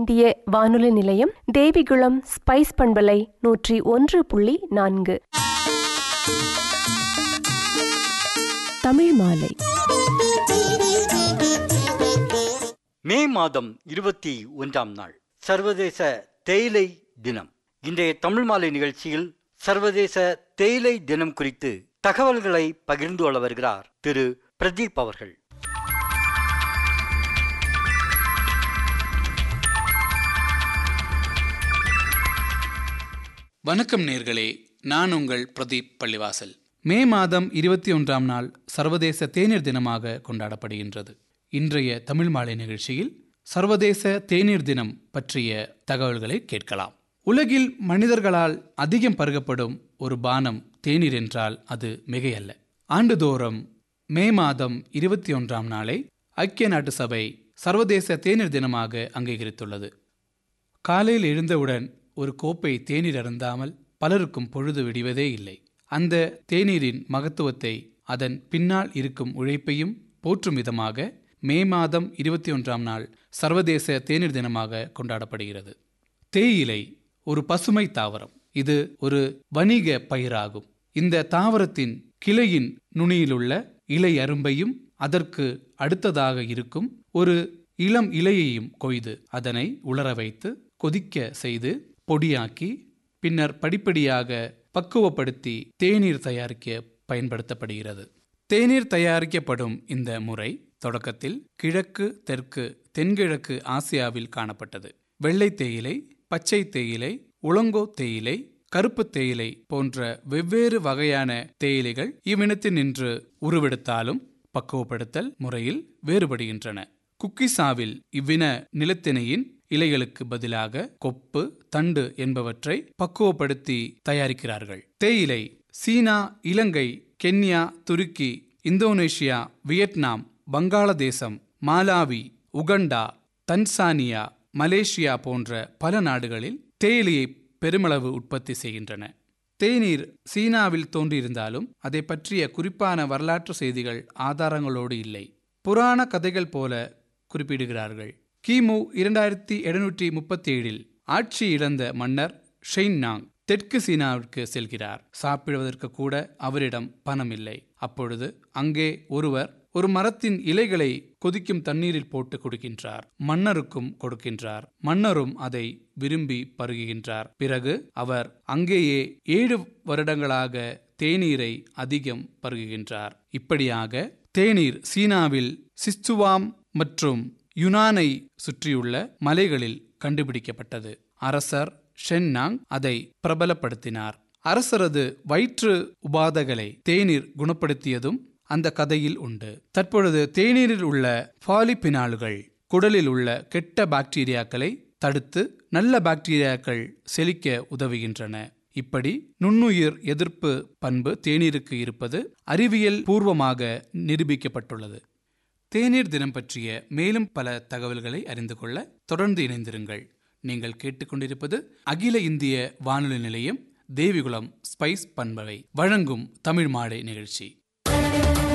இந்திய வானொலி நிலையம் தேவிகுளம் ஸ்பைஸ் பண்பலை நூற்றி ஒன்று புள்ளி நான்கு தமிழ் மாலை மே மாதம் இருபத்தி ஒன்றாம் நாள் சர்வதேச தேயிலை தினம் இன்றைய தமிழ் மாலை நிகழ்ச்சியில் சர்வதேச தேயிலை தினம் குறித்து தகவல்களை பகிர்ந்து கொள்ள வருகிறார் திரு பிரதீப் அவர்கள் வணக்கம் நேர்களே நான் உங்கள் பிரதீப் பள்ளிவாசல் மே மாதம் இருபத்தி ஒன்றாம் நாள் சர்வதேச தேநீர் தினமாக கொண்டாடப்படுகின்றது இன்றைய தமிழ் மாலை நிகழ்ச்சியில் சர்வதேச தேநீர் தினம் பற்றிய தகவல்களை கேட்கலாம் உலகில் மனிதர்களால் அதிகம் பருகப்படும் ஒரு பானம் தேநீர் என்றால் அது மிகையல்ல ஆண்டுதோறும் மே மாதம் இருபத்தி ஒன்றாம் நாளை ஐக்கிய நாட்டு சபை சர்வதேச தேநீர் தினமாக அங்கீகரித்துள்ளது காலையில் எழுந்தவுடன் ஒரு கோப்பை தேநீர் அருந்தாமல் பலருக்கும் பொழுது விடிவதே இல்லை அந்த தேநீரின் மகத்துவத்தை அதன் பின்னால் இருக்கும் உழைப்பையும் போற்றும் விதமாக மே மாதம் இருபத்தி ஒன்றாம் நாள் சர்வதேச தேநீர் தினமாக கொண்டாடப்படுகிறது தேயிலை ஒரு பசுமை தாவரம் இது ஒரு வணிக பயிராகும் இந்த தாவரத்தின் கிளையின் நுனியிலுள்ள இலை அரும்பையும் அதற்கு அடுத்ததாக இருக்கும் ஒரு இளம் இலையையும் கொய்து அதனை உலர வைத்து கொதிக்க செய்து பொடியாக்கி பின்னர் படிப்படியாக பக்குவப்படுத்தி தேநீர் தயாரிக்க பயன்படுத்தப்படுகிறது தேநீர் தயாரிக்கப்படும் இந்த முறை தொடக்கத்தில் கிழக்கு தெற்கு தென்கிழக்கு ஆசியாவில் காணப்பட்டது வெள்ளை தேயிலை பச்சை தேயிலை உளங்கோ தேயிலை கருப்பு தேயிலை போன்ற வெவ்வேறு வகையான தேயிலைகள் இவ்வினத்தினின்று உருவெடுத்தாலும் பக்குவப்படுத்தல் முறையில் வேறுபடுகின்றன குக்கிசாவில் இவ்வின நிலத்திணையின் இலைகளுக்கு பதிலாக கொப்பு தண்டு என்பவற்றை பக்குவப்படுத்தி தயாரிக்கிறார்கள் தேயிலை China Ilangai Kenya Turkey Indonesia Vietnam Vangaladesam Malawi Uganda Tanzania Malaysia போன்ற பல நாடுகளில் தேயிலையை பெருமளவு உற்பத்தி செய்கின்றன தேநீர் சீனாவில் தோன்றியிருந்தாலும் அதை பற்றிய குறிப்பான வரலாற்று செய்திகள் ஆதாரங்களோடு இல்லை புராண கதைகள் போல குறிப்பிடுகிறார்கள் கிமு இரண்டாயிரத்தி எழுநூற்றி முப்பத்தி ஏழில் ஆட்சி இழந்த மன்னர் ஷெய்னாங் தெற்கு சீனாவிற்கு செல்கிறார் சாப்பிடுவதற்கு கூட அவரிடம் பணம் இல்லை அப்பொழுது அங்கே ஒருவர் ஒரு மரத்தின் இலைகளை கொதிக்கும் தண்ணீரில் போட்டு கொடுக்கின்றார் மன்னருக்கும் கொடுக்கின்றார் மன்னரும் அதை விரும்பி பருகுகின்றார் பிறகு அவர் அங்கேயே ஏழு வருடங்களாக தேநீரை அதிகம் பருகுகின்றார் இப்படியாக தேநீர் சீனாவில் சிச்சுவாம் மற்றும் யுனானை சுற்றியுள்ள மலைகளில் கண்டுபிடிக்கப்பட்டது அரசர் ஷென்னாங் அதை பிரபலப்படுத்தினார் அரசரது வயிற்று உபாதைகளை தேநீர் குணப்படுத்தியதும் அந்த கதையில் உண்டு தற்பொழுது தேநீரில் உள்ள பாலிபினால்கள் குடலில் உள்ள கெட்ட பாக்டீரியாக்களை தடுத்து நல்ல பாக்டீரியாக்கள் செழிக்க உதவுகின்றன இப்படி நுண்ணுயிர் எதிர்ப்பு பண்பு தேநீருக்கு இருப்பது அறிவியல் பூர்வமாக நிரூபிக்கப்பட்டுள்ளது தேநீர் தினம் பற்றிய மேலும் பல தகவல்களை அறிந்து கொள்ள தொடர்ந்து இணைந்திருங்கள் நீங்கள் கேட்டுக்கொண்டிருப்பது அகில இந்திய வானொலி நிலையம் தேவிகுளம் ஸ்பைஸ் பண்பலை வழங்கும் தமிழ் மாடை நிகழ்ச்சி